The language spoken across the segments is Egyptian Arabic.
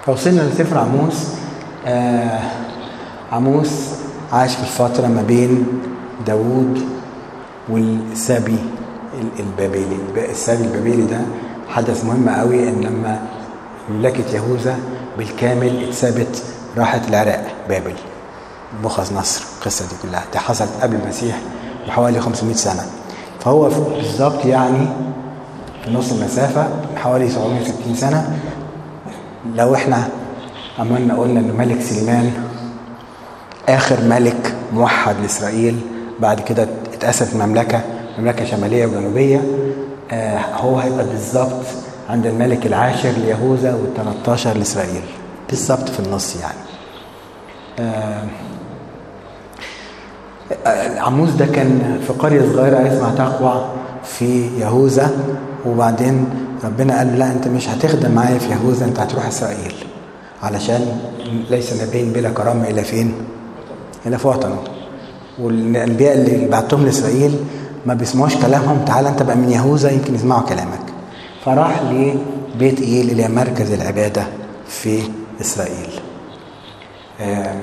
فوصلنا لسفر عموس آه عموس عاش في الفترة ما بين داوود والسبي البابلي السبي البابلي ده حدث مهم قوي ان لما مملكة يهوذا بالكامل اتثبت راحت العراق بابل بوخذ نصر القصة دي كلها دي حصلت قبل المسيح بحوالي 500 سنة فهو بالظبط يعني في نص المسافة حوالي 760 سنة لو احنا عملنا قلنا ان ملك سليمان اخر ملك موحد لاسرائيل بعد كده اتقسمت مملكة مملكة شمالية وجنوبية آه هو هيبقى بالظبط عند الملك العاشر ليهوذا وال13 لاسرائيل بالظبط في النص يعني آه عموس ده كان في قرية صغيرة اسمها تقوى في يهوذا وبعدين ربنا قال له لا انت مش هتخدم معايا في يهوذا انت هتروح اسرائيل علشان ليس نبي بلا كرامة الى فين؟ الى في وطنه والانبياء اللي بعتهم لاسرائيل ما بيسمعوش كلامهم تعالى انت بقى من يهوذا يمكن يسمعوا كلامك فراح لبيت ايل اللي هي مركز العباده في اسرائيل آه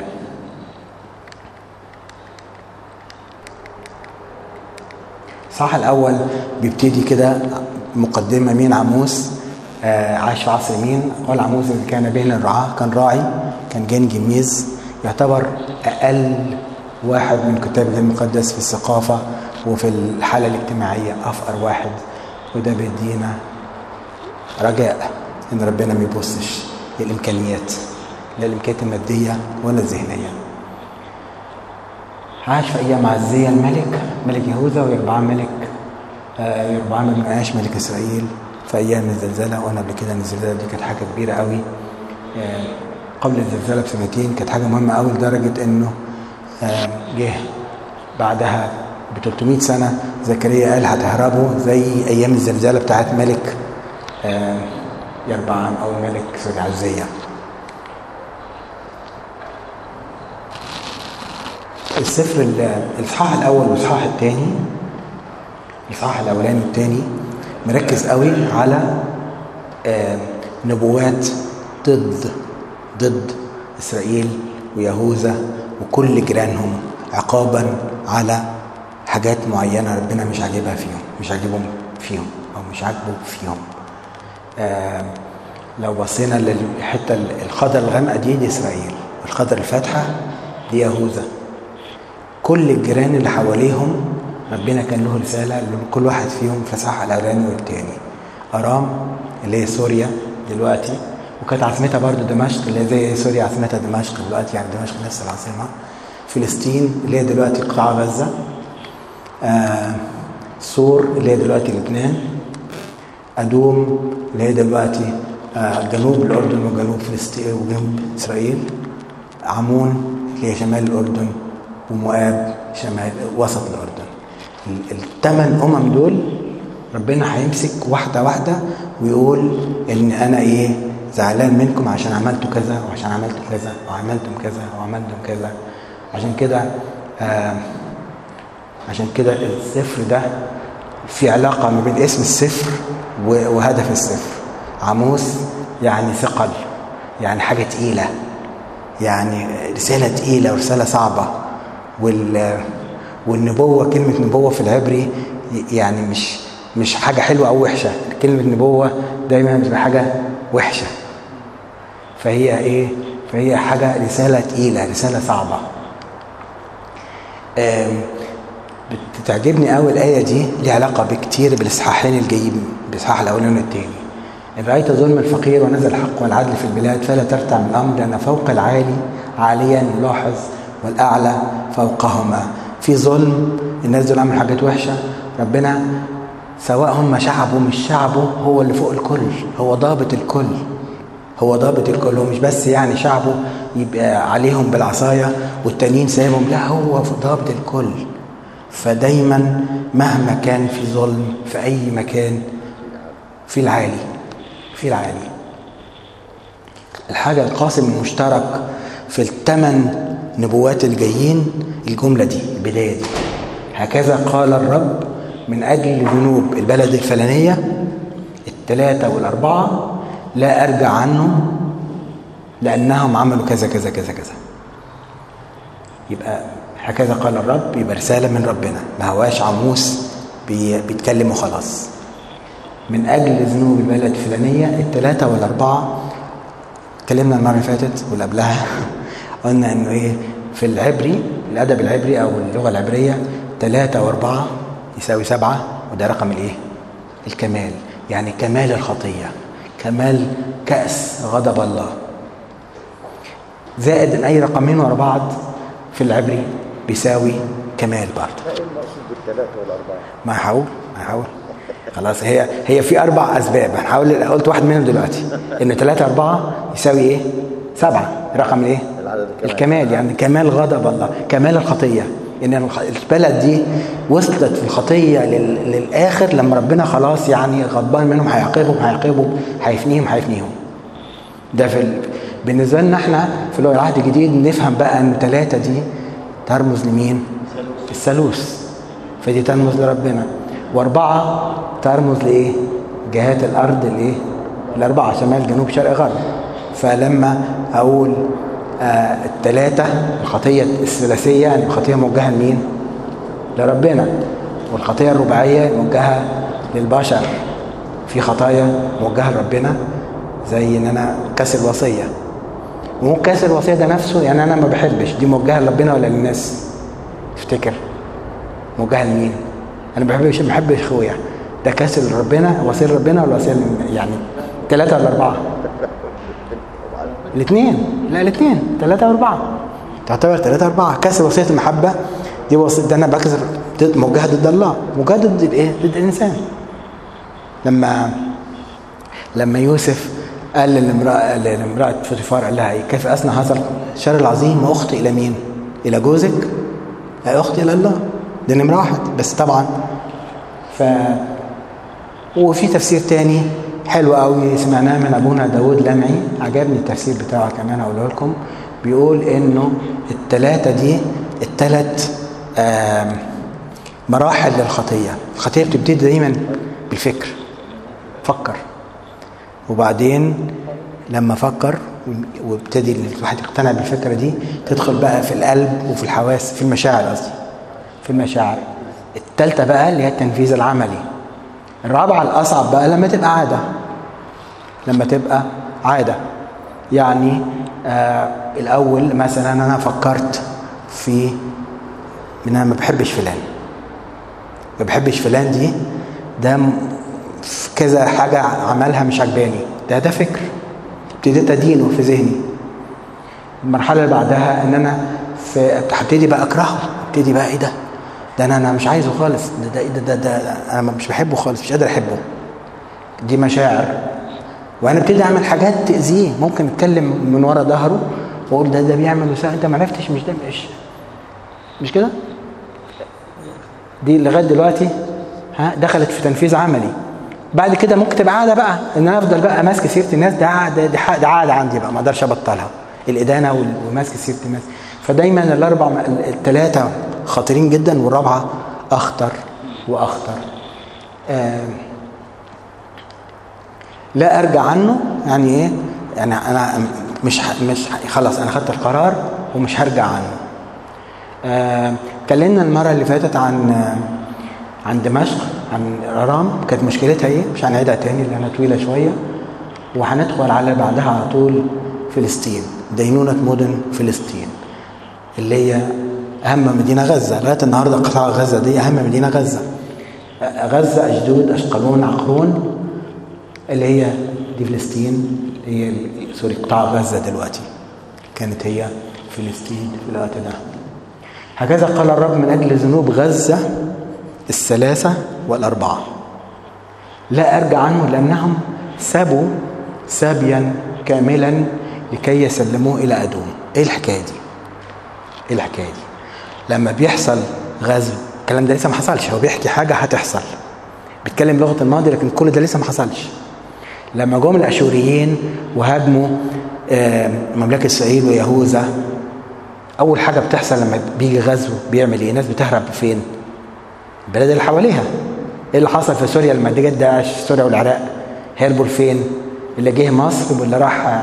الصح الاول بيبتدي كده مقدمه مين عموس آه عاش في عصر مين قال عموس اللي كان بين الرعاه كان راعي كان جن جميز يعتبر اقل واحد من كتاب المقدس في الثقافه وفي الحاله الاجتماعيه افقر واحد وده بيدينا رجاء ان ربنا ما يبصش للامكانيات لا الامكانيات الماديه ولا الذهنيه عاش في ايام عزيه الملك ملك يهوذا ويربعام ملك آه يربعام بن عاش ملك اسرائيل في ايام الزلزله وقلنا قبل كده ان الزلزله دي كانت حاجه كبيره قوي آه قبل الزلزله بسنتين كانت حاجه مهمه قوي لدرجه انه آه جه بعدها ب 300 سنه زكريا قال هتهربوا زي ايام الزلزله بتاعت ملك يربعام او ملك سوري عزيه السفر الاصحاح الاول والاصحاح الثاني الاصحاح الاولاني والثاني مركز قوي على نبوات ضد ضد اسرائيل ويهوذا وكل جيرانهم عقابا على حاجات معينه ربنا مش عاجبها فيهم مش عاجبهم فيهم او مش عاجبه فيهم آه لو بصينا للحته الخضر الغامقه دي دي اسرائيل الخضر الفاتحه دي يهوذا كل الجيران اللي حواليهم ربنا كان له رساله كل واحد فيهم فسح الاولاني والتاني ارام اللي هي سوريا دلوقتي وكانت عاصمتها برضو دمشق اللي هي زي سوريا عاصمتها دمشق دلوقتي يعني دمشق نفس العاصمه فلسطين اللي هي دلوقتي قطاع غزه آه سور اللي هي دلوقتي لبنان أدوم اللي هي دلوقتي آه جنوب الأردن وجنوب فلسطين وجنوب إسرائيل عمون اللي هي شمال الأردن ومؤاب شمال وسط الأردن الثمان أمم دول ربنا هيمسك واحدة واحدة ويقول إن أنا إيه زعلان منكم عشان عملتوا كذا وعشان عملتوا كذا وعملتم كذا وعملتم كذا عشان كده آه عشان كده السفر ده في علاقة ما بين اسم السفر وهدف السفر عموس يعني ثقل يعني حاجة تقيلة يعني رسالة تقيلة ورسالة صعبة وال والنبوة كلمة نبوة في العبري يعني مش مش حاجة حلوة أو وحشة كلمة نبوة دايما بتبقى حاجة وحشة فهي إيه فهي حاجة رسالة تقيلة رسالة صعبة بتعجبني قوي الآية دي ليها علاقة بكتير بالإصحاحين الجايين الإصحاح الأولاني والثاني إن رأيت ظلم الفقير ونزل الحق والعدل في البلاد فلا ترتع من الأمر لأن فوق العالي عاليا يلاحظ والأعلى فوقهما في ظلم الناس دول عملوا حاجات وحشة ربنا سواء هم شعبه مش شعبه هو اللي فوق الكل هو ضابط الكل هو ضابط الكل هو مش بس يعني شعبه يبقى عليهم بالعصاية والتانيين سايبهم لا هو ضابط الكل فدايما مهما كان في ظلم في أي مكان في العالي في العالي الحاجة القاسم المشترك في الثمان نبوات الجايين الجملة دي البداية دي هكذا قال الرب من أجل ذنوب البلد الفلانية الثلاثة والأربعة لا أرجع عنه لأنهم عملوا كذا كذا كذا كذا يبقى هكذا قال الرب يبقى رسالة من ربنا ما هواش عموس بي بيتكلم وخلاص من أجل ذنوب البلد الفلانية الثلاثة والأربعة اتكلمنا المرة اللي فاتت واللي قبلها قلنا إنه إيه في العبري الأدب العبري أو اللغة العبرية ثلاثة وأربعة يساوي سبعة وده رقم الإيه؟ الكمال يعني كمال الخطية كمال كأس غضب الله زائد ان اي رقمين ورا بعض في العبري بيساوي كمال برضه ايه المقصود بالثلاثة والأربعة؟ ما هحاول ما هحاول خلاص هي هي في اربع اسباب هنحاول قلت واحد منهم دلوقتي ان 3 4 يساوي ايه؟ سبعة رقم الايه؟ العدد الكمال. الكمال يعني كمال غضب الله كمال الخطيه ان الخ- البلد دي وصلت في الخطيه لل- للاخر لما ربنا خلاص يعني غضبان منهم هيعاقبهم هيعاقبهم هيفنيهم هيفنيهم ده في ال... بالنسبه لنا احنا في اللي هو العهد الجديد نفهم بقى ان ثلاثه دي ترمز لمين؟ الثالوث فدي ترمز لربنا واربعه ترمز لايه؟ جهات الارض الايه؟ الاربعه شمال جنوب شرق غرب فلما اقول آه الثلاثه الخطيه الثلاثيه يعني الخطيه موجهه لمين؟ لربنا والخطيه الرباعيه موجهه للبشر في خطايا موجهه لربنا زي ان انا كسر وصيه وممكن كسر الوصيه ده نفسه يعني انا ما بحبش دي موجهه لربنا ولا للناس افتكر موجهه لمين انا ما بحبش ما بحبش اخويا ده كسر لربنا وصيه لربنا ولا وصيه لل- يعني ثلاثه ولا اربعه الاثنين لا الاثنين ثلاثه واربعه تعتبر ثلاثه اربعه كسر وصيه المحبه دي وصيه ده انا بكسر ضد- موجهه ضد الله موجهه ضد الايه ضد الانسان لما لما يوسف قال للامرأة لامرأة فوتيفار قال لها إيه؟ كيف أصنع هذا الشر العظيم وأخطي إلى مين؟ إلى جوزك؟ لا أخطي إلى الله ده نمرة واحد بس طبعا ف وفي تفسير تاني حلو قوي سمعناه من أبونا داود لمعي عجبني التفسير بتاعه كمان أقوله لكم بيقول إنه التلاتة دي التلات آم، مراحل للخطية الخطية بتبتدي دايما بالفكر فكر وبعدين لما فكر وابتدي الواحد يقتنع بالفكره دي تدخل بقى في القلب وفي الحواس في المشاعر قصدي في المشاعر الثالثه بقى اللي هي التنفيذ العملي الرابعه الاصعب بقى لما تبقى عاده لما تبقى عاده يعني آه الاول مثلا انا فكرت في ان انا ما بحبش فلان ما بحبش فلان دي ده م- في كذا حاجة عملها مش عجباني ده ده فكر ابتديت أدينه في ذهني المرحلة اللي بعدها إن أنا في هبتدي بقى أكرهه ابتدي بقى إيه ده ده أنا أنا مش عايزه خالص ده ده إيه ده, ده, ده أنا مش بحبه خالص مش قادر أحبه دي مشاعر وأنا ابتدي أعمل حاجات تأذيه ممكن أتكلم من ورا ظهره وأقول ده ده بيعمل وسائل أنت ما عرفتش مش ده مش مش كده؟ دي لغايه دلوقتي ها دخلت في تنفيذ عملي بعد كده ممكن تبقى عاده بقى ان انا افضل بقى ماسك سيره الناس ده عاده ده ح- ده عاده عندي بقى ما اقدرش ابطلها الادانه وال- وماسك سيره الناس فدايما الاربع الثلاثه خطيرين جدا والرابعه اخطر واخطر آه لا ارجع عنه يعني ايه يعني انا مش ه- مش ه- خلاص انا خدت القرار ومش هرجع عنه آه، اتكلمنا المره اللي فاتت عن آه، عن دمشق عن ارام كانت مشكلتها ايه مش هنعيدها تاني لانها طويله شويه وهندخل على بعدها على طول فلسطين دينونه مدن فلسطين اللي هي اهم مدينه غزه لغايه النهارده قطاع غزه دي اهم مدينه غزه آه، غزه اشدود اشقلون عقرون اللي هي دي فلسطين اللي هي سوري قطاع غزه دلوقتي كانت هي فلسطين في الوقت ده هكذا قال الرب من أجل ذنوب غزة الثلاثة والأربعة لا أرجع عنه لأنهم سابوا سابيا كاملا لكي يسلموه إلى أدوم إيه الحكاية دي؟ إيه الحكاية دي؟ لما بيحصل غزو الكلام ده لسه ما حصلش هو بيحكي حاجة هتحصل بيتكلم لغة الماضي لكن كل ده لسه ما حصلش لما جم الأشوريين وهاجموا آه، مملكة إسرائيل ويهوذا اول حاجه بتحصل لما بيجي غزو بيعمل ايه الناس بتهرب فين البلاد اللي حواليها ايه اللي حصل في سوريا لما جت داعش سوريا والعراق هربوا لفين اللي جه مصر واللي راح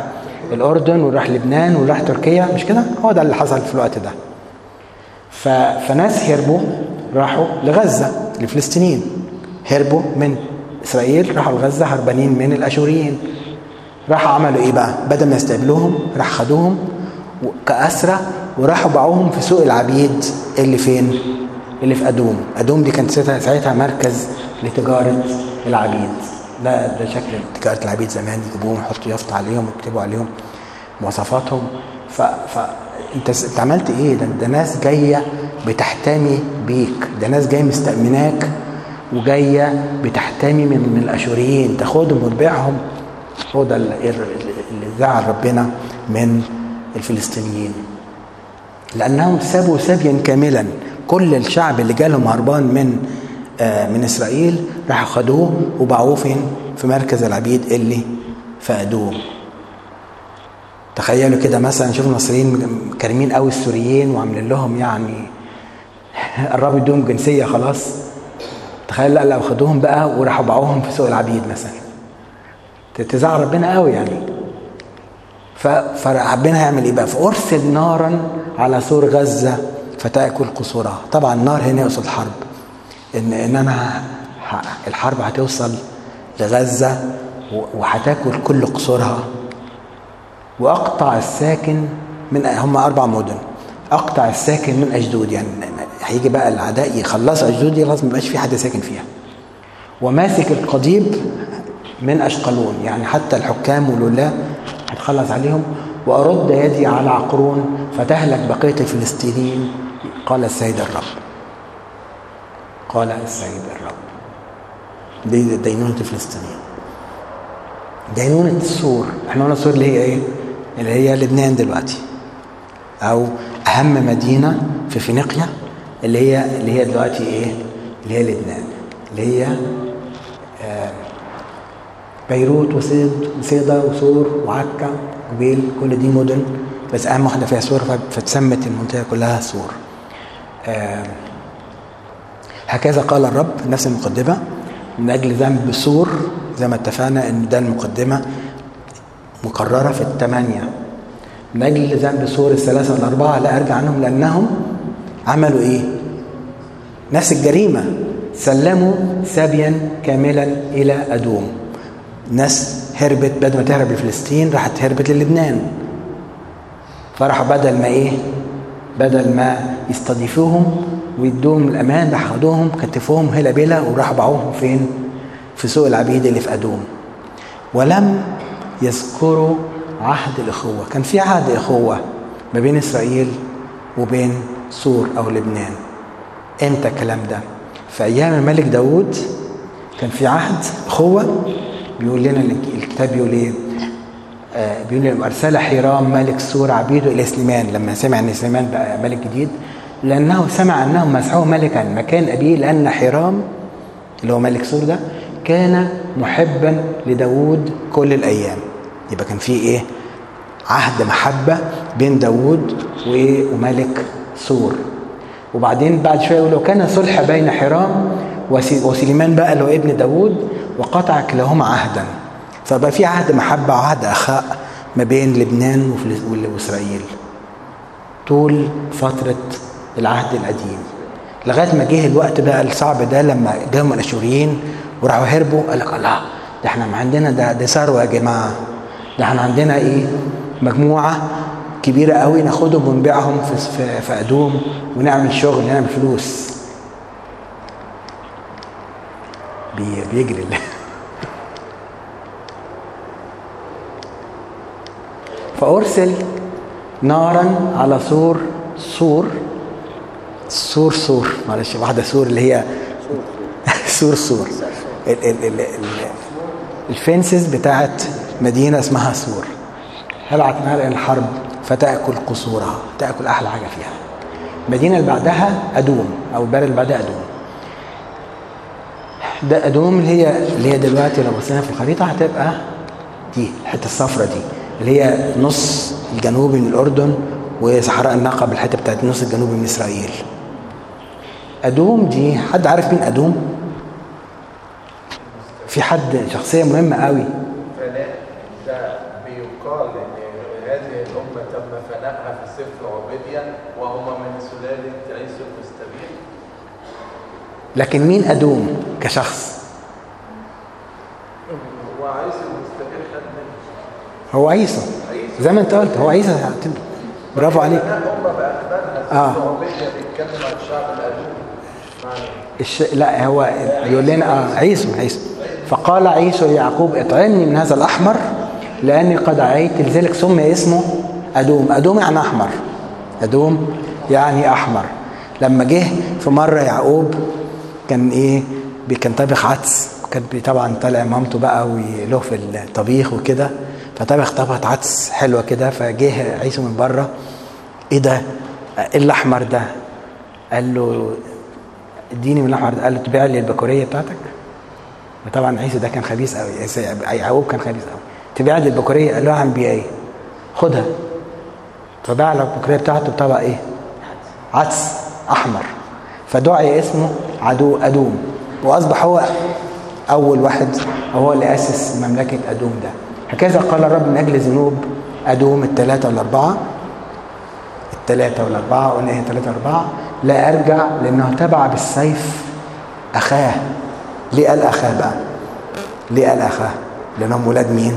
الاردن وراح لبنان وراح تركيا مش كده هو ده اللي حصل في الوقت ده ف... فناس هربوا راحوا لغزه الفلسطينيين هربوا من اسرائيل راحوا لغزه هربانين من الاشوريين راحوا عملوا ايه بقى بدل ما يستقبلوهم راح خدوهم كأسرة وراحوا باعوهم في سوق العبيد اللي فين اللي في ادوم ادوم دي كانت ساعتها ساعتها مركز لتجاره العبيد ده ده شكل تجاره العبيد زمان يجيبوهم يحطوا يافطه عليهم ويكتبوا عليهم مواصفاتهم ف, ف انت انت عملت ايه ده, ده ناس جايه بتحتمي بيك ده ناس جايه مستأمناك وجايه بتحتمي من, من الاشوريين تاخدهم وتبيعهم هو ده اللي اللي زعل ربنا من الفلسطينيين لانهم سابوا سبيا كاملا كل الشعب اللي جالهم هربان من آه من اسرائيل راحوا خدوه وباعوه فين في مركز العبيد اللي في ادوم تخيلوا كده مثلا شوفوا المصريين كارمين قوي السوريين وعاملين لهم يعني قربوا يدوهم جنسيه خلاص تخيل لا لو خدوهم بقى وراحوا باعوهم في سوق العبيد مثلا تزعل ربنا قوي يعني فربنا هيعمل ايه بقى فارسل نارا على سور غزه فتاكل قصورها طبعا النار هنا يقصد الحرب ان ان انا الحرب هتوصل لغزه وهتاكل كل قصورها واقطع الساكن من هم اربع مدن اقطع الساكن من اشدود يعني هيجي بقى الاعداء يخلصوا اشدود دي خلاص ما يبقاش في حد ساكن فيها وماسك القضيب من اشقلون يعني حتى الحكام والولاة هتخلص عليهم وارد يدي على عقرون فتهلك بقيه الفلسطينيين قال السيد الرب قال السيد الرب دي دينونة الفلسطينيين دينونة السور احنا قلنا السور اللي هي ايه اللي هي لبنان دلوقتي او اهم مدينة في فينيقيا اللي هي اللي هي دلوقتي ايه اللي هي لبنان اللي هي آه بيروت وصيد وصيدا وسور وعكا وبيل كل دي مدن بس اهم واحده فيها سور فتسمت المنطقه كلها سور آه هكذا قال الرب نفس المقدمه من اجل ذنب سور زي ما اتفقنا ان ده المقدمه مكرره في الثمانيه من اجل ذنب سور الثلاثه والاربعه لا ارجع عنهم لانهم عملوا ايه؟ نفس الجريمه سلموا سبيا كاملا الى ادوم ناس هربت بدل ما تهرب لفلسطين راحت هربت للبنان فراحوا بدل ما ايه بدل ما يستضيفوهم ويدوهم الامان راح خدوهم كتفوهم هلا بلا وراحوا باعوهم فين في سوق العبيد اللي في ادوم ولم يذكروا عهد الاخوه كان في عهد اخوه ما بين اسرائيل وبين سور او لبنان امتى الكلام ده في ايام الملك داود كان في عهد اخوه بيقول لنا الكتاب بيقول ايه آه بيقول لنا ارسل حيرام ملك سور عبيده الى سليمان لما سمع ان سليمان بقى ملك جديد لانه سمع انهم مسحوه ملكا مكان ابيه لان حيرام اللي هو ملك سور ده كان محبا لداود كل الايام يبقى كان في ايه عهد محبه بين داود وملك سور وبعدين بعد شويه يقول كان صلح بين حرام وسليمان بقى اللي هو ابن داود وقطع كلاهما عهدا فبقى في عهد محبه وعهد اخاء ما بين لبنان واسرائيل طول فتره العهد القديم لغايه ما جه الوقت بقى الصعب ده لما جاهم الاشوريين وراحوا هربوا قال لك الله ده احنا عندنا ده ده ثروه يا جماعه ده احنا عندنا ايه مجموعه كبيره قوي ناخدهم ونبيعهم في في, في ادوم ونعمل شغل نعمل فلوس بي بيجري فارسل نارا على سور سور سور سور معلش واحده سور اللي هي سور سور ال ال ال ال الفنسز بتاعت مدينه اسمها سور هبعت نار الى الحرب فتاكل قصورها تاكل احلى حاجه فيها المدينه اللي بعدها ادوم او البلد اللي بعدها ادوم ده ادوم اللي هي اللي هي دلوقتي لو بصينا في الخريطه هتبقى دي الحته الصفراء دي اللي هي نص الجنوبي من الاردن وصحراء النقب الحته بتاعت النص الجنوبي من اسرائيل ادوم دي حد عارف مين ادوم في حد شخصيه مهمه قوي فلا ده بيقال ان سفر عبيديا وهما من سلالة عيسو المستبين لكن مين ادوم كشخص وعيسو المستبين خد منه هو عيسى زي ما انت قلت هو عيسى برافو عليك لا هم بأخبارها آه. سفر عبيديا بيتكلم عن الشعب الأدوم معنى الش... لا هو يقول لنا اه عيسو عيسو فقال عيسو ليعقوب اطعمني من هذا الاحمر لاني قد عيت لذلك سمي اسمه ادوم ادوم يعني احمر ادوم يعني احمر لما جه في مره يعقوب كان ايه بي- كان طبخ عدس كان بي- طبعا طالع مامته بقى وله في الطبيخ وكده فطبخ طبخه عدس حلوه كده فجه عيسو من بره ايه ده ايه الاحمر ده قال له اديني من الاحمر ده قال له تبيع لي البكوريه بتاعتك وطبعا عيسى ده كان خبيث قوي عيسى- يعقوب كان خبيث قوي تبيع لي البكوريه قال له اعمل بيها ايه خدها فباع له البكوريه بتاعته بطبق ايه عدس احمر فدعي اسمه عدو ادوم واصبح هو اول واحد او هو اللي اسس مملكه ادوم ده هكذا قال الرب من اجل ذنوب ادوم الثلاثه والاربعه الثلاثة والأربعة قلنا إيه ثلاثة وأربعة لا أرجع لأنه تبع بالسيف أخاه ليه قال أخاه بقى؟ ليه قال أخاه؟ لأنهم ولاد مين؟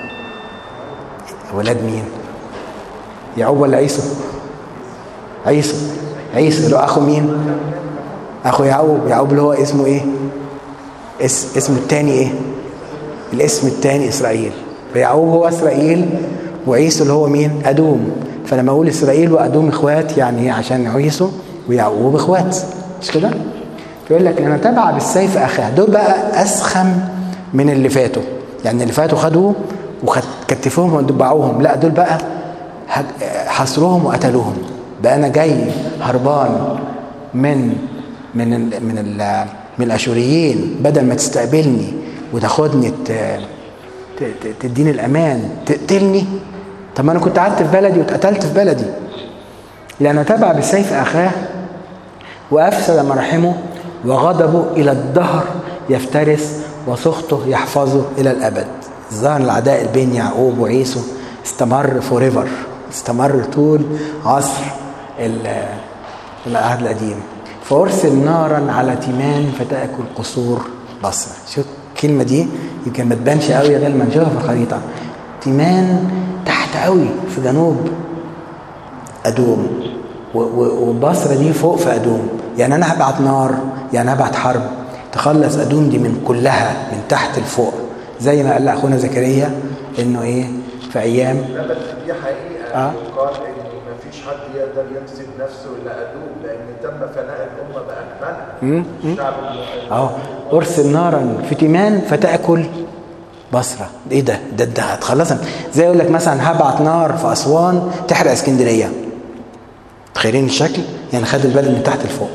ولاد مين؟ يعقوب ولا عيسو؟ عيسو عيسو اللي هو أخو مين؟ أخو يعقوب يعقوب اللي هو اسمه إيه؟ اس اسمه الثاني إيه؟ الاسم الثاني إسرائيل فيعقوب هو إسرائيل وعيسو اللي هو مين؟ أدوم فلما أقول إسرائيل وأدوم إخوات يعني إيه عشان عيسو ويعقوب إخوات مش كده؟ فيقول لك أنا تبع بالسيف أخاه دول بقى أسخم من اللي فاتوا يعني اللي فاتوا خدوه وكتفوهم ودبعوهم لا دول بقى هج- حصروهم وقتلوهم بقى أنا جاي هربان من من ال من ال من الاشوريين بدل ما تستقبلني وتاخدني ت- ت- ت- تديني الامان تقتلني طب ما انا كنت قعدت في بلدي واتقتلت في بلدي لانه تبع بالسيف اخاه وافسد مراحمه وغضبه الى الدهر يفترس وسخطه يحفظه الى الابد ظهر العداء بين يعقوب وعيسو استمر فوريفر استمر طول عصر ال- العهد القديم فارسل نارا على تيمان فتاكل قصور بصر شوف الكلمه دي يمكن ما تبانش قوي غير لما نشوفها في الخريطه تيمان تحت قوي في جنوب ادوم و- و- والبصره دي فوق في ادوم يعني انا هبعت نار يعني هبعت حرب تخلص ادوم دي من كلها من تحت لفوق زي ما قال لنا اخونا زكريا انه ايه في ايام لا بس دي حقيقة آه. يقال إن مفيش حد يقدر ينسب نفسه إلا أدوم لأن تم فناء الأمة بأكملها الشعب الم- اهو ارسل نارا في تيمان فتاكل بصره ايه ده ده ده هتخلصها زي يقول لك مثلا هبعت نار في اسوان تحرق اسكندريه تخيلين الشكل يعني خد البلد من تحت لفوق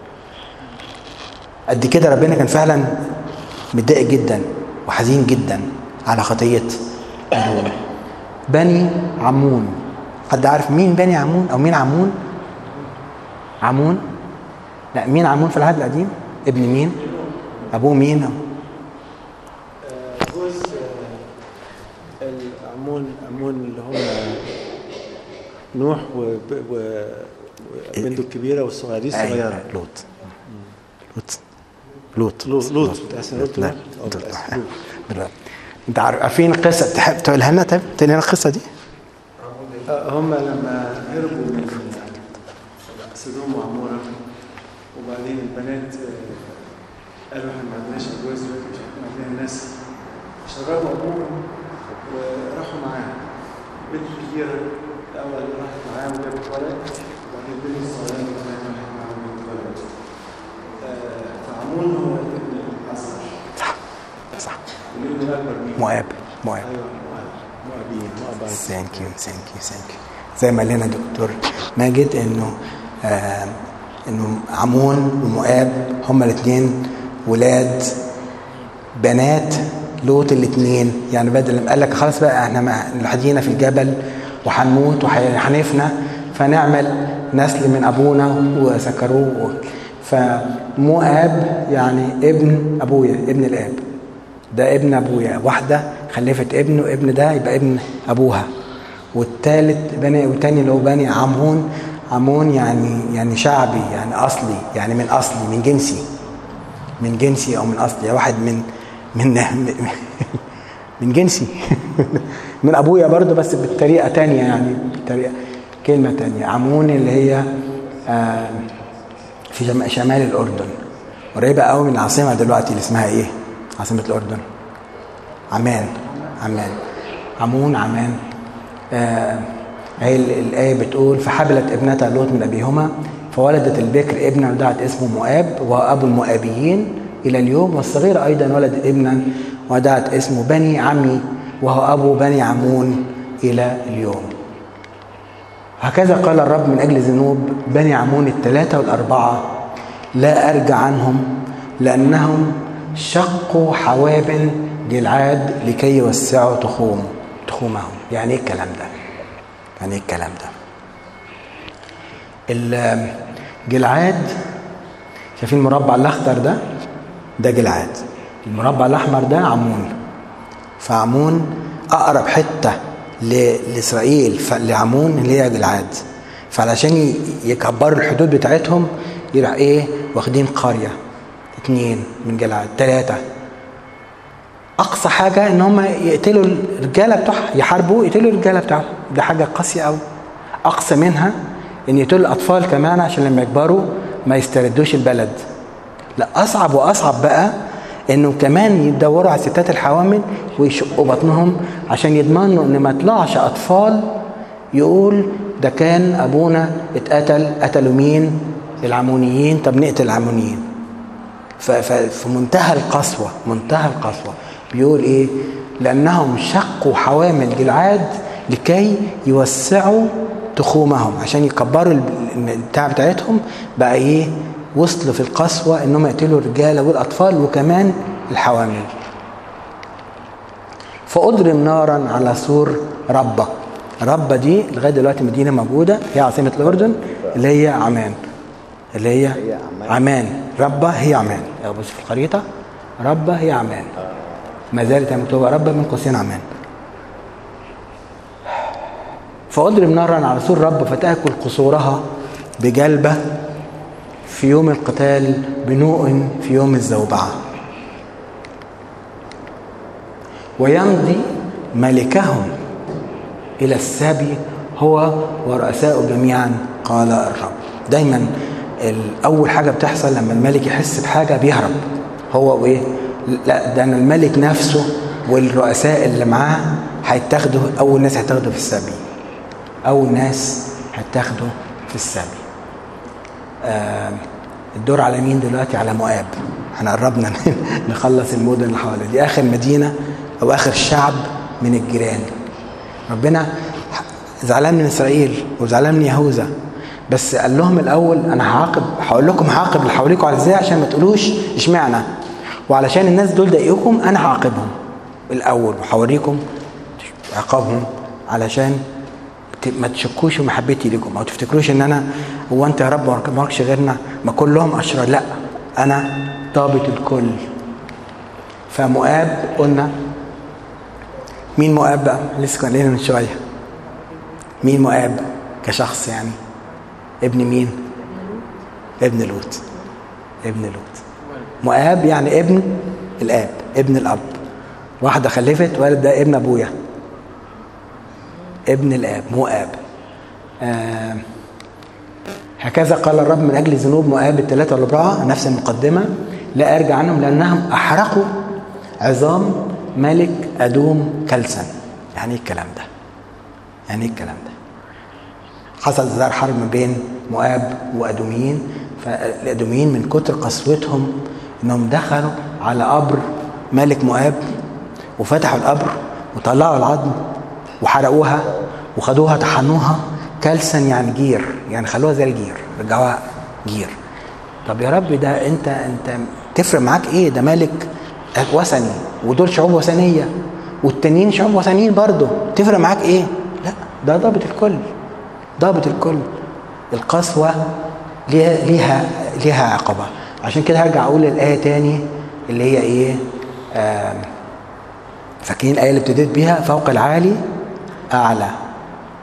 قد كده ربنا كان فعلا متضايق جدا وحزين جدا على خطيه ادوم بني عمون حد عارف مين بني عمون او مين عمون عمون لا مين عمون في العهد القديم ابن مين ابوه مين جوز الأمون أمون اللي هم نوح وب- و- وبنته الكبيرة والصغيرين الصغيرة أيوة، لوط لوط لوط لوط لوط أحسن قلت لا، نوح أو لوط. بالأسف لوط. بالله. انت عارف- عارفين القصه تحب تقولها لنا طيب تقول لنا القصه دي آه، هم لما هربوا من سدوم وعمورة وبعدين البنات آه، قالوا احنا ما عندناش ازواج دلوقتي مش احنا عندنا ناس شربوا ابوهم وراحوا معاه البنت الكبيرة الأول راحت معاه وجابت ولد وبعدين البنت الصغيرة كمان راحت معاه وجابت ولد آه، فعمون هو ابن الأصغر صح صح والابن الأكبر مين؟ مؤاب مؤاب أيوه مؤاب مؤابين مؤابات ثانك يو ثانك يو ثانك يو زي ما قال لنا دكتور ماجد انه آه انه عمون ومؤاب هما الاثنين ولاد بنات لوط الاثنين يعني بدل ما قال لك خلاص بقى احنا مع- لوحدينا في الجبل وهنموت وهنفنى فنعمل نسل من ابونا وسكروه فمؤاب يعني ابن ابويا ابن الاب ده ابن ابويا واحده خلفت ابن وابن ده يبقى ابن ابوها والثالث بني والتاني اللي هو بني عمون عمون يعني يعني شعبي يعني اصلي يعني من اصلي من جنسي من جنسي او من اصلي واحد من من من جنسي من ابويا برضه بس بطريقه تانية يعني بطريقه كلمه تانية عمون اللي هي آه في جم- شمال الاردن قريبه قوي من العاصمه دلوقتي اللي اسمها ايه عاصمه الاردن عمان عمان عمون عمان آه هي ال- الآية بتقول فحبلت ابنتها لوط من أبيهما فولدت البكر ابنا ودعت اسمه مؤاب وهو أبو المؤابيين إلى اليوم والصغير أيضا ولدت ابنا ودعت اسمه بني عمي وهو أبو بني عمون إلى اليوم هكذا قال الرب من أجل ذنوب بني عمون الثلاثة والأربعة لا أرجع عنهم لأنهم شقوا حوابل جلعاد لكي يوسعوا تخوم تخومهم يعني إيه الكلام ده؟ يعني إيه الكلام ده؟ ال- جلعاد شايفين المربع الأخضر ده؟ ده جلعاد المربع الأحمر ده عمون فعمون أقرب حتة ل- لإسرائيل ف- لعمون اللي هي جلعاد فعلشان ي- يكبروا الحدود بتاعتهم يروح إيه واخدين قرية اتنين من جلعاد تلاتة أقصى حاجة إن هم يقتلوا الرجالة بتوعهم يحاربوا يقتلوا الرجالة بتاعهم ده حاجة قاسية أوي أقصى منها إن يقتلوا الأطفال كمان عشان لما يكبروا ما يستردوش البلد لا اصعب واصعب بقى انه كمان يدوروا على الستات الحوامل ويشقوا بطنهم عشان يضمنوا ان ما يطلعش اطفال يقول ده كان ابونا اتقتل قتلوا مين العمونيين طب نقتل العمونيين ف- ف- في منتهى القسوة منتهى القسوة بيقول ايه لانهم شقوا حوامل جلعاد لكي يوسعوا تخومهم عشان يكبروا ال- البتاع بتاعتهم بقى ايه وصلوا في القسوة انهم يقتلوا الرجالة والاطفال وكمان الحوامل فاضرم نارا على سور ربة ربة دي لغاية دلوقتي مدينة موجودة هي عاصمة الأردن اللي هي عمان اللي هي هي عمان. عمان ربة هي عمان يعني بص في الخريطة ربة هي عمان ما زالت هي مكتوبة ربة من قوسين عمان فأضرب نارا على سور ربة فتأكل قصورها بجلبة في يوم القتال بنوء في يوم الزوبعة ويمضي ملكهم إلى السبي هو ورؤساء جميعا قال الرب دايما ال- أول حاجة بتحصل لما الملك يحس بحاجة بيهرب هو وإيه لا ده أنا الملك نفسه والرؤساء اللي معاه هيتاخدوا أول ناس هيتاخدوا في السبي أول ناس هيتاخدوا في السبي آه، الدور على مين دلوقتي على مؤاب احنا قربنا نخلص المدن اللي حوالينا دي اخر مدينه او اخر شعب من الجيران ربنا زعلان من اسرائيل وزعلان من يهوذا بس قال لهم الاول انا هعاقب هقول لكم هعاقب اللي حواليكم على ازاي عشان ما تقولوش اشمعنى وعلشان الناس دول ضايقوكم انا هعاقبهم الاول وهوريكم عقابهم علشان ت- ما تشكوش في محبتي لكم او تفتكروش ان انا هو انت يا رب ما مالكش غيرنا ما كلهم اشرار لا انا ضابط الكل فمؤاب قلنا مين مؤاب بقى لسه كان قايلين من شويه مين مؤاب كشخص يعني ابن مين ابن لوط ابن لوط مؤاب يعني ابن الاب ابن الاب واحده خلفت ولد ده ابن ابويا ابن الاب مؤاب آه هكذا قال الرب من اجل ذنوب مؤاب الثلاثه والاربعه نفس المقدمه لا ارجع عنهم لانهم احرقوا عظام ملك ادوم كلسا يعني ايه الكلام ده؟ يعني ايه الكلام ده؟ حصل زار حرب ما بين مؤاب وادوميين فالادوميين من كتر قسوتهم انهم دخلوا على قبر ملك مؤاب وفتحوا القبر وطلعوا العظم وحرقوها وخدوها طحنوها كلسا يعني جير يعني خلوها زي الجير رجعوها جير طب يا رب ده انت انت تفرق معاك ايه ده ملك وثني ودول شعوب وثنيه والتانيين شعوب وثنيين برضه تفرق معاك ايه لا ده ضابط الكل ضابط الكل القسوه ليها ليها ليها عقبه عشان كده هرجع اقول الايه تاني اللي هي ايه آم، فاكرين الايه اللي ابتديت بيها فوق العالي اعلى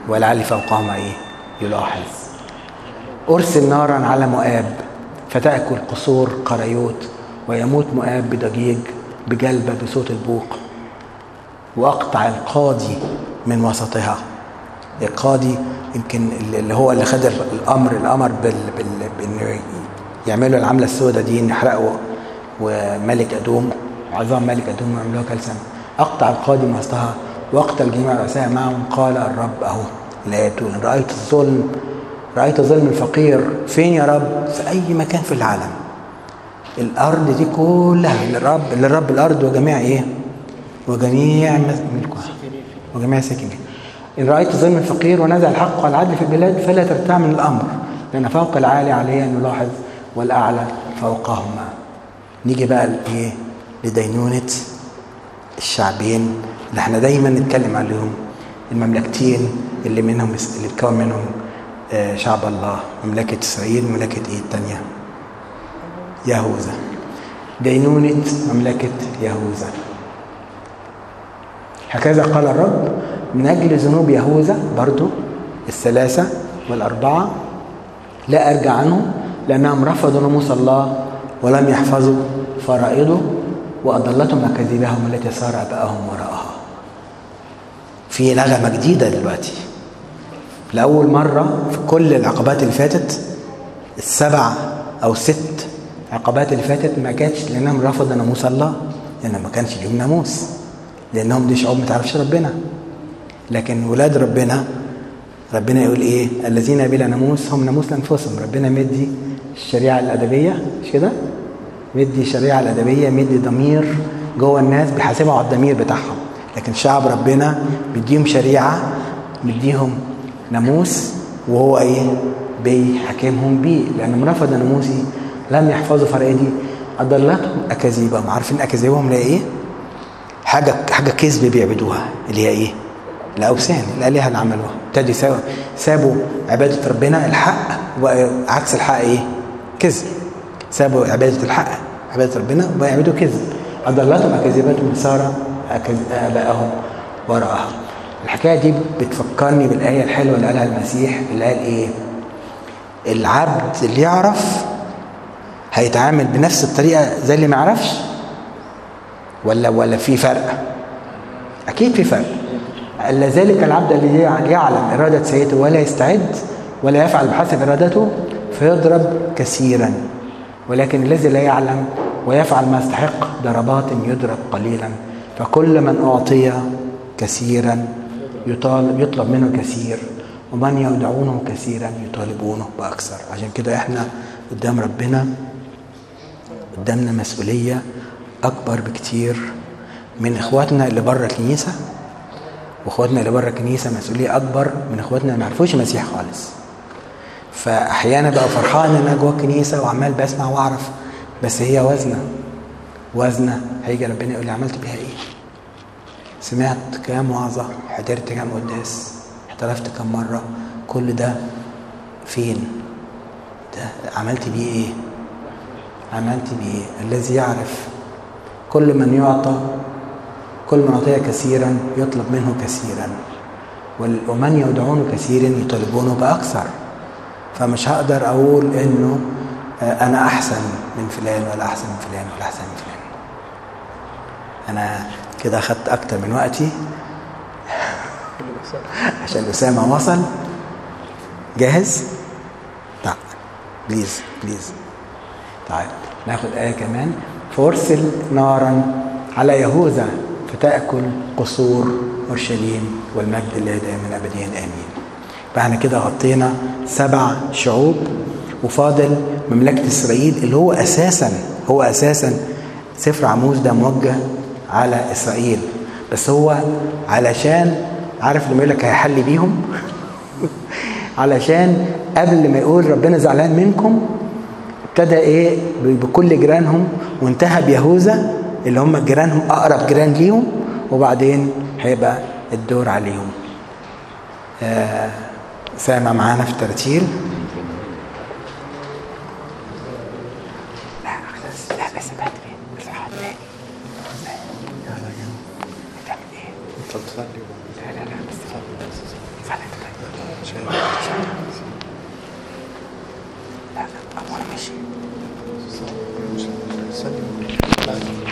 ولعل فوقهما ايه يلاحظ ارسل نارا على مؤاب فتاكل قصور قريوت ويموت مؤاب بضجيج بجلبه بصوت البوق واقطع القاضي من وسطها القاضي يمكن اللي هو اللي خد الامر الامر بال بال بانه يعملوا العمله السوداء دي يحرقوا وملك ادوم عظام ملك ادوم ويعملوها كالسنه اقطع القاضي من وسطها واقتل جميع الرؤساء معهم قال الرب اهو الايات ان رايت الظلم رايت ظلم الفقير فين يا رب في اي مكان في العالم الارض دي كلها للرب للرب الارض وجميع ايه وجميع ملكها وجميع ساكنين إن رأيت ظلم الفقير ونزع الحق والعدل في البلاد فلا ترتاع من الأمر لأن فوق العالي عليه أن يلاحظ والأعلى فوقهما نيجي بقى لإيه لدينونة الشعبين اللي احنا دايما نتكلم عليهم المملكتين اللي منهم اللي اتكون منهم آه شعب الله مملكة إسرائيل مملكة إيه التانية يهوذا دينونة مملكة يهوذا هكذا قال الرب من أجل ذنوب يهوذا برضو الثلاثة والأربعة لا أرجع عنهم لأنهم رفضوا ناموس الله ولم يحفظوا فرائضه وأضلتهم أكاذيبهم التي صار أبائهم وراءها في نغمة جديدة دلوقتي لأول مرة في كل العقبات اللي فاتت السبع أو الست عقبات اللي فاتت ما كانتش لأنهم رفضوا ناموس الله لأن ما كانش ليهم ناموس لأنهم دي شعوب ما تعرفش ربنا لكن ولاد ربنا ربنا يقول ايه الذين بلا ناموس هم ناموس لانفسهم ربنا مدي الشريعه الادبيه مش كده مدي الشريعه الادبيه مدي ضمير جوه الناس بيحاسبوا على الضمير بتاعهم لكن شعب ربنا بيديهم شريعه مديهم ناموس وهو ايه بيحاكمهم بيه لانهم رفضوا ناموسي لم يحفظوا فرائدي اضلتهم اكاذيبهم عارفين اكاذيبهم اللي هي ايه حاجه حاجه كذب بيعبدوها اللي هي ايه الاوثان الالهه اللي عملوها ابتدوا سابوا عباده ربنا الحق وعكس الحق ايه كذب سابوا عباده الحق عباده ربنا ويعبدوا كذب اضلتهم اكاذيبتهم ساره ابائهم وراءهم الحكايه دي بتفكرني بالايه الحلوه اللي قالها المسيح اللي قال ايه العبد اللي يعرف هيتعامل بنفس الطريقه زي اللي ما يعرفش ولا ولا في فرق اكيد في فرق الا ذلك العبد الذي يعلم اراده سيده ولا يستعد ولا يفعل بحسب ارادته فيضرب كثيرا ولكن الذي لا يعلم ويفعل ما يستحق ضربات يضرب قليلا فكل من اعطي كثيرا يطالب يطلب منه كثير ومن يدعونه كثيرا يطالبونه باكثر عشان كده احنا قدام ربنا قدامنا مسؤوليه اكبر بكتير من اخواتنا اللي بره الكنيسه واخواتنا اللي بره الكنيسه مسؤوليه اكبر من اخواتنا اللي ما يعرفوش المسيح خالص فاحيانا بقى فرحان ان انا جوه الكنيسه وعمال بسمع واعرف بس هي وزنه وزنه هيجي ربنا يقول لي عملت بيها ايه سمعت كام وعظه حضرت كام قداس احترفت كام مره كل ده فين ده عملت بيه ايه عملت بيه ايه الذي يعرف كل من يعطى كل من أعطي كثيرا يطلب منه كثيرا ومن يدعون كثير يطالبونه بأكثر فمش هقدر أقول إنه أنا أحسن من فلان ولا أحسن من فلان ولا أحسن من فلان أنا كده أخدت أكتر من وقتي عشان أسامة وصل جاهز؟ تعال بليز بليز تعال ناخد آية كمان فارسل نارا على يهوذا فتأكل قصور أورشليم والمجد لله دائما أبديا آمين فاحنا كده غطينا سبع شعوب وفاضل مملكة إسرائيل اللي هو أساسا هو أساسا سفر عموز ده موجه على إسرائيل بس هو علشان عارف لما يقول لك هيحل بيهم علشان قبل ما يقول ربنا زعلان منكم ابتدى ايه بكل جيرانهم وانتهى بيهوذا اللي هم جيرانهم اقرب جيران ليهم وبعدين هيبقى الدور عليهم آه سامع معانا في الترتيل لا خلاص لا بس بدري بس هتلاقي تعمل ايه؟ لا لا لا بس صلي لا لا أبونا ماشي